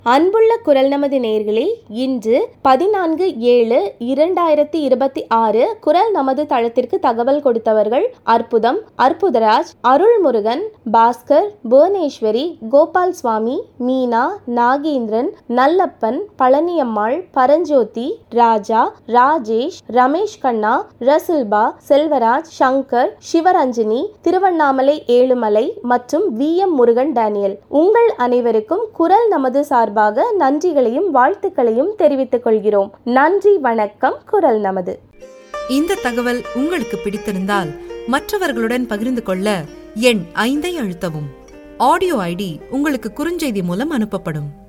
அன்புள்ள குரல் நமது நேர்களே இன்று பதினான்கு ஏழு இரண்டாயிரத்தி இருபத்தி ஆறு குரல் நமது தளத்திற்கு தகவல் கொடுத்தவர்கள் அற்புதம் அற்புதராஜ் அருள்முருகன் பாஸ்கர் புவனேஸ்வரி கோபால் சுவாமி மீனா நாகேந்திரன் நல்லப்பன் பழனியம்மாள் பரஞ்சோதி ராஜா ராஜேஷ் ரமேஷ் கண்ணா ரசுல்பா செல்வராஜ் சங்கர் சிவரஞ்சினி திருவண்ணாமலை ஏழுமலை மற்றும் வி எம் முருகன் டேனியல் உங்கள் அனைவருக்கும் குரல் நமது சார்பாக நன்றிகளையும் வாழ்த்துக்களையும் தெரிவித்துக் கொள்கிறோம் நன்றி வணக்கம் குரல் நமது இந்த தகவல் உங்களுக்கு பிடித்திருந்தால் மற்றவர்களுடன் பகிர்ந்து கொள்ள எண் ஐந்தை அழுத்தவும் ஆடியோ ஐடி உங்களுக்கு குறுஞ்செய்தி மூலம் அனுப்பப்படும்